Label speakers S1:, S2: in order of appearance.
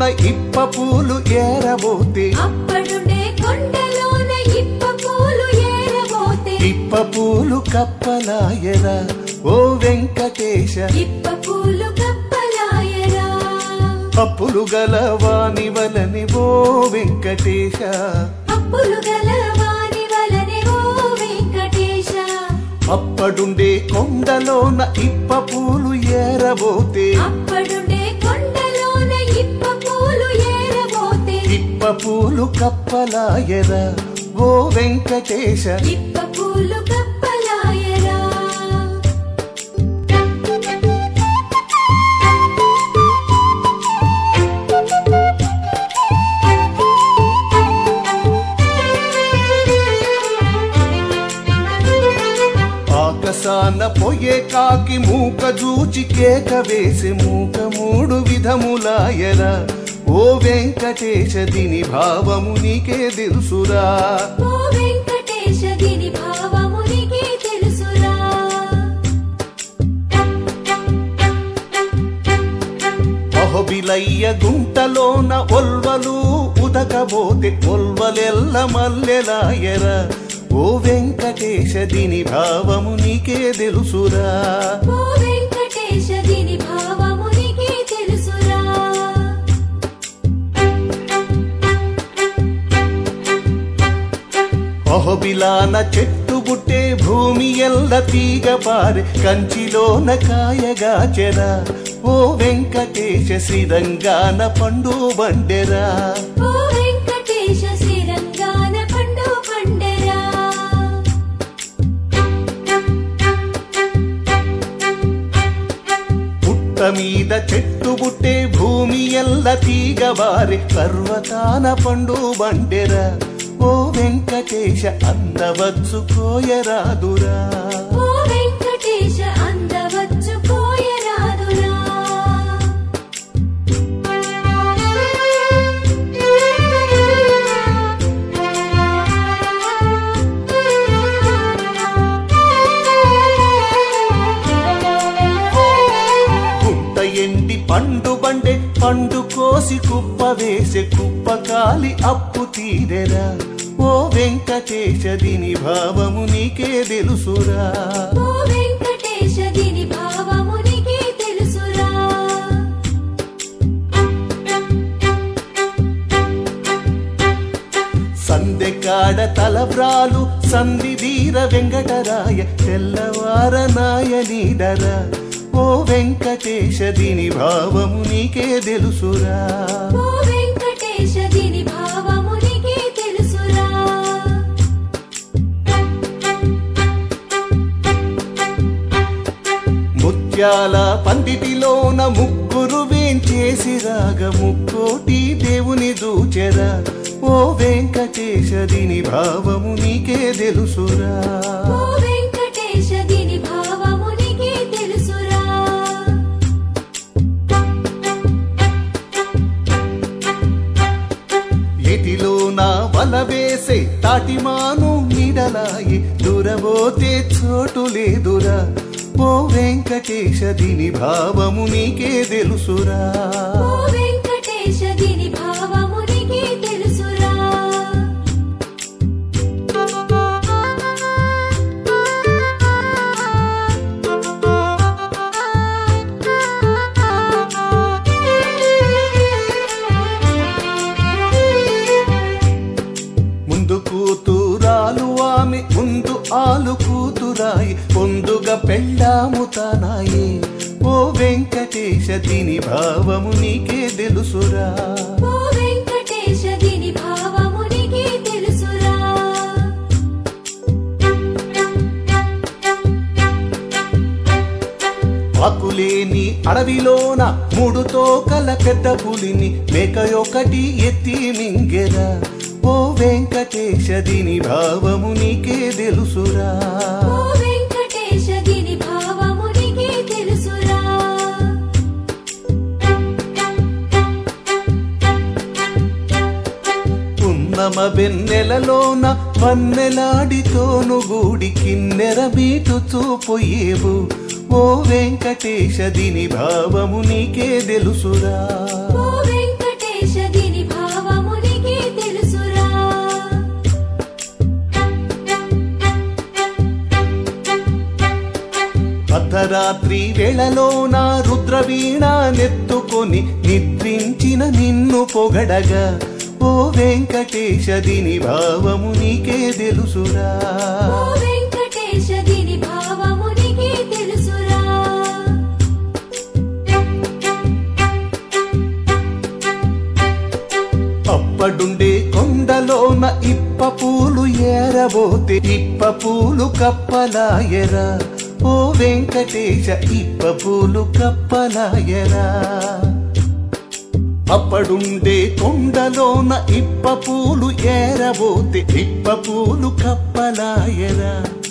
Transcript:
S1: ఇప్ప పూలు ఏరబోతే
S2: అప్పుడుండే కొండలోన ఇప్ప పూలు ఏరబోతే
S1: ఇప్ప పూలు కప్పలాయరా ఓ వెంకటేశ
S2: ఇప్ప పూలు కప్పలాయరా
S1: అప్పులు గల వాని వలని ఓ వెంకటేశ
S2: అప్పులు గల వాని వలనే ఓ వెంకటేశ
S1: అప్పడుండే కొండలోన ఇప్ప పూలు ఏరబోతే
S2: అప్పుడుండే కొండలోన ఇప్ప పూలు ఏరబోతే
S1: ఇప్ప పూలు కప్పలాయరా ఓ వెంకటేశ
S2: ఇప్ప పూలు కప్పలాయరా
S1: ఆకసాన పొయ్యే కాకి మూక జూచి కేక వేసే మూక మూడు విధములాయరా ఓ వెంకటేశ దీని భావము నీకే తెలుసురా
S2: ఓ వెంకటేశ దీని భావము నీకే తెలుసురా
S1: అహోబిలయ్య గుంటలోన ఒల్వలు ఉదకబోతే ఒల్వలెల్ల మల్లెలాయరా ఓ వెంకటేశ దీని భావము నీకే తెలుసురా
S2: ఓ వెంకటేశ దీని భావము నీకే తెలుసురా
S1: అహోబిలాన చెట్టు బుట్టే భూమి ఎల్ల తీగ పారె కంచిలోన కాయగాచెరా ఓ వెంకటేశ శ్రీరంగాన పండు బండెరా
S2: ఓ వెంకటేశ శ్రీరంగాన పండు పండరా
S1: పుట్ట మీద చెట్టు బుట్టే భూమి ఎల్ల తీగ వారి పర్వతాన పండు బండెరా ఓ వెంకటేశ అందవచ్చు కోయరాదురా
S2: ఓ వెంకటేశ అందవచ్చు కోయరాదురా
S1: గుంట ఎండి పండు బండే పండు కోసి కుప్ప వేసే కుప్ప కాలి అప్పు తీరెరా ఓ వెంకటేశ దీని భావము నీకే తెలుసురా
S2: ఓ వెంకటేశ దీని భావము నీకే తెలుసురా
S1: సందెకాడ తలబ్రాలు సంధిధీర వెంకటరాయ తెల్లవారనాయ నీడరా ఓ వెంకటేశ దీని భావము నీకే తెలుసురా
S2: ఓ వెంకటేశ దీని భావము నీకే తెలుసురా
S1: ముత్యాల పందిటిలోన ముగ్గురు వేంచేసి రాగ ముక్కోటి దేవుని దూచెరా ఓ వెంకటేశ దీని భావము నీకే తెలుసురా
S2: ఓ వెంకటేశ దీని భావము నీకే తెలుసురా
S1: ఎటిలో నా వల వేసే తాటిమాను నిడలాయి దూరబోతే చోటు లేదురా ఓ వెంకటేశ దీని భావము నీకే తెలుసురా
S2: ఓ వెంకటేశ దీని భావము నీకే తెలుసురా
S1: ముందు కూతురాలు ఆమె ముందు ఆలు కూతురాయి పొందుగా పెళ్ళాము తానాయే ఓ వెంకటేశ దీని భావము నీకే తెలుసురా
S2: ఓ వెంకటేశ దీని భావము నీకే తెలుసురా
S1: ఆకులేని అడవిలోన మూడు తోకల పెద్ద పులిని మేకయొకటి ఎత్తి మింగెరా ఓ వెంకటేశ దీని భావము నీకే తెలుసురా
S2: ఓ వెంకటేశ దీని భావము నీకే తెలుసురా
S1: పున్నమ వెన్నెలలోన పన్నెలాడితోను గూడి కిన్నెర మీటుతూ పోయేవు ఓ వెంకటేశ దీని భావము నీకే తెలుసురా
S2: ఓ వెంకటేశ
S1: అర్ధరాత్రి వేళలో నా రుద్రవీణ నెత్తుకొని నిద్రించిన నిన్ను పొగడగా ఓ వెంకటేశ దీని భావము నీకే తెలుసురా
S2: ఓ వెంకటేశ దీని భావము నీకే తెలుసురా
S1: అప్పడుండే కొండలోన ఇప్ప పూలు ఏరబోతే ఇప్ప పూలు కప్పలాయరా ఓ వెంకటేశ ఇప్ప పూలు కప్పలాయరా అప్పడుండే కొండలోన ఇప్ప పూలు ఏరబోతే ఇప్ప పూలు కప్పలాయరా